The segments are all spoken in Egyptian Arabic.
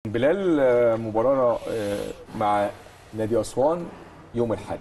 بلال آه، مباراة آه، مع نادي أسوان يوم الأحد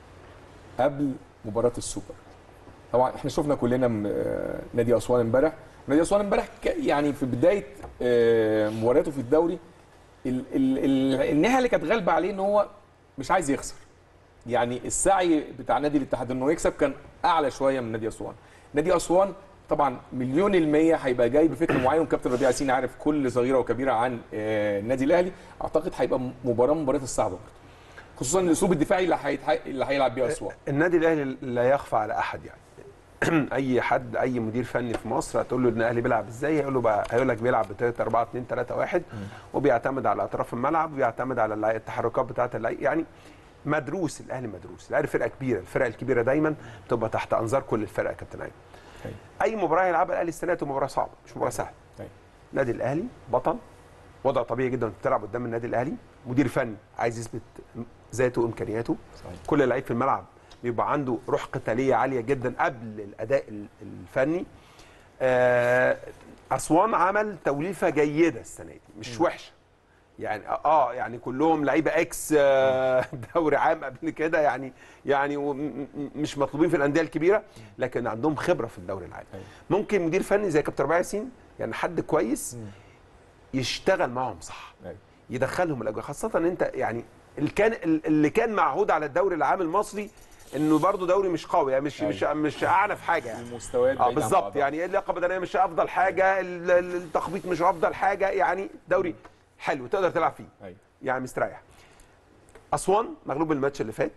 قبل مباراة السوبر طبعا احنا شفنا كلنا م- آه، نادي أسوان امبارح نادي أسوان امبارح ك- يعني في بداية آه، مبارياته في الدوري ال- ال- ال- الناحية اللي كانت غالبة عليه ان هو مش عايز يخسر يعني السعي بتاع نادي الاتحاد انه يكسب كان اعلى شويه من نادي اسوان نادي اسوان طبعا مليون المية هيبقى جاي بفكر معين وكابتن ربيع ياسين عارف كل صغيره وكبيره عن آه، النادي الاهلي اعتقد هيبقى مباراه من المباريات الصعبه برضه خصوصا الاسلوب الدفاعي اللي هيتح- اللي هيلعب بيه اسوان النادي الاهلي لا يخفى على احد يعني اي حد اي مدير فني في مصر هتقول له ان الاهلي بيلعب ازاي هيقول له بقى هيقول لك بيلعب ب 3 4 2 3 1 وبيعتمد على اطراف الملعب وبيعتمد على اللع- التحركات بتاعه اللعيب يعني مدروس الاهلي مدروس الاهلي فرقه كبيره الفرق الكبيره دايما بتبقى تحت انظار كل الفرق يا كابتن ايمن أيوة. اي مباراه يلعبها الاهلي السنه دي مباراه صعبه مش مباراه سهله أيوة. النادي الاهلي بطل وضع طبيعي جدا انك بتلعب قدام النادي الاهلي مدير فني عايز يثبت ذاته وامكانياته صحيح. كل لعيب في الملعب بيبقى عنده روح قتاليه عاليه جدا قبل الاداء ال- الفني آه، اسوان عمل توليفه جيده السنه دي مش وحشه يعني اه يعني كلهم لعيبه اكس آه، دوري عام قبل كده يعني يعني وم- م- مش مطلوبين في الانديه الكبيره لكن عندهم خبره في الدوري العام أيوة. ممكن مدير فني زي كابتن ربيع ياسين يعني حد كويس يشتغل معاهم صح أيوة. يدخلهم الاجواء خاصه ان انت يعني اللي كان اللي كان معهود على الدوري العام المصري انه برضه دوري مش قوي يعني مش مش مش اعنف حاجه يعني المستويات اه بعيدة عن بالظبط بعضها. يعني اللياقه البدنيه مش افضل حاجه ال- ال- التخبيط مش افضل حاجه يعني دوري حلو تقدر تلعب فيه أيوة. يعني مستريح اسوان مغلوب الماتش اللي فات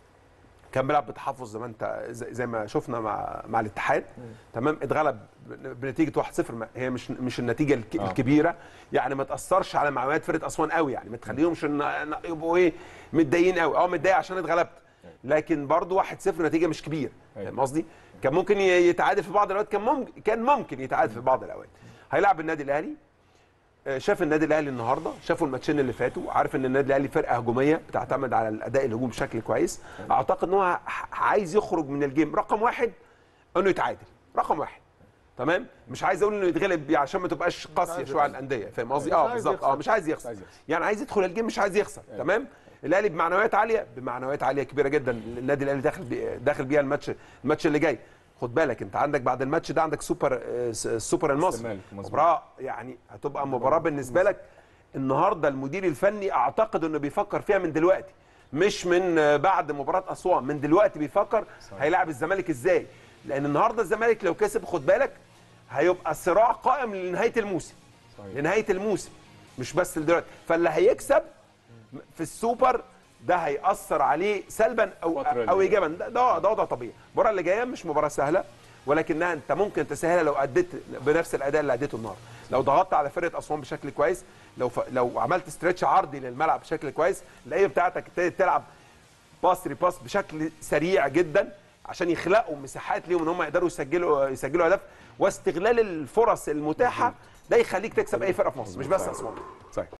كان بيلعب بتحفظ زي ما انت زي زي ما شفنا مع مع الاتحاد تمام اتغلب بنتيجه 1-0 ما- هي مش مش النتيجه الك- آه. الكبيره يعني ما تاثرش على معنويات فرقه اسوان قوي يعني ما تخليهمش ان إن يبقوا ايه متضايقين قوي اه متضايق عشان اتغلبت لكن برضو 1-0 نتيجه مش كبيره أيوة. فاهم قصدي كان ممكن ي- يتعادل في بعض الاوقات كان ممكن كان ممكن يتعادل في بعض الاوقات هيلعب النادي الاهلي آه، شاف النادي الاهلي النهارده شافوا الماتشين اللي فاتوا عارف ان النادي الاهلي فرقه هجوميه بتعتمد على الاداء الهجومي بشكل كويس اعتقد ان هو ح- عايز يخرج من الجيم رقم واحد انه يتعادل رقم واحد تمام مش عايز اقول انه يتغلب عشان ما تبقاش قاسيه عايز شويه على يخسر. الانديه فاهم قصدي مش اه عايز بالظبط يخسر. اه مش عايز مش يخسر عايز يخسر. يعني عايز يدخل الجيم مش عايز يخسر تمام الاهلي بمعنويات عاليه بمعنويات عاليه كبيره جدا النادي الاهلي داخل بي- داخل بيها الماتش الماتش اللي جاي خد بالك انت عندك بعد الماتش ده عندك سوبر آه، س- السوبر المصري الزمالك، مظبوط. مباراه يعني هتبقى مباراه بالنسبه لك النهارده المدير الفني اعتقد انه بيفكر فيها من دلوقتي مش من آه، بعد مباراه اسوان من دلوقتي بيفكر هيلاعب الزمالك ازاي لان النهارده الزمالك لو كسب خد بالك هيبقى صراع قائم لنهايه الموسم صحيح. لنهايه الموسم مش بس دلوقتي فاللي هيكسب في السوبر ده هيأثر عليه سلبا او الفترة اللي او جاية. ايجابا ده ده ده وضع طبيعي المباراه اللي جايه مش مباراه سهله ولكنها انت ممكن تسهلها لو اديت بنفس الاداء اللي اديته النهارده لو ضغطت على فرقه اسوان بشكل كويس لو ف... لو عملت ستريتش عرضي للملعب بشكل كويس اللعيبه بتاعتك ابتدت تلعب باس ريباس بشكل سريع جدا عشان يخلقوا مساحات ليهم ان هم يقدروا يسجلوا يسجلوا اهداف واستغلال الفرص المتاحه ده يخليك تكسب اي فرقه في مصر مش بس اسوان صحيح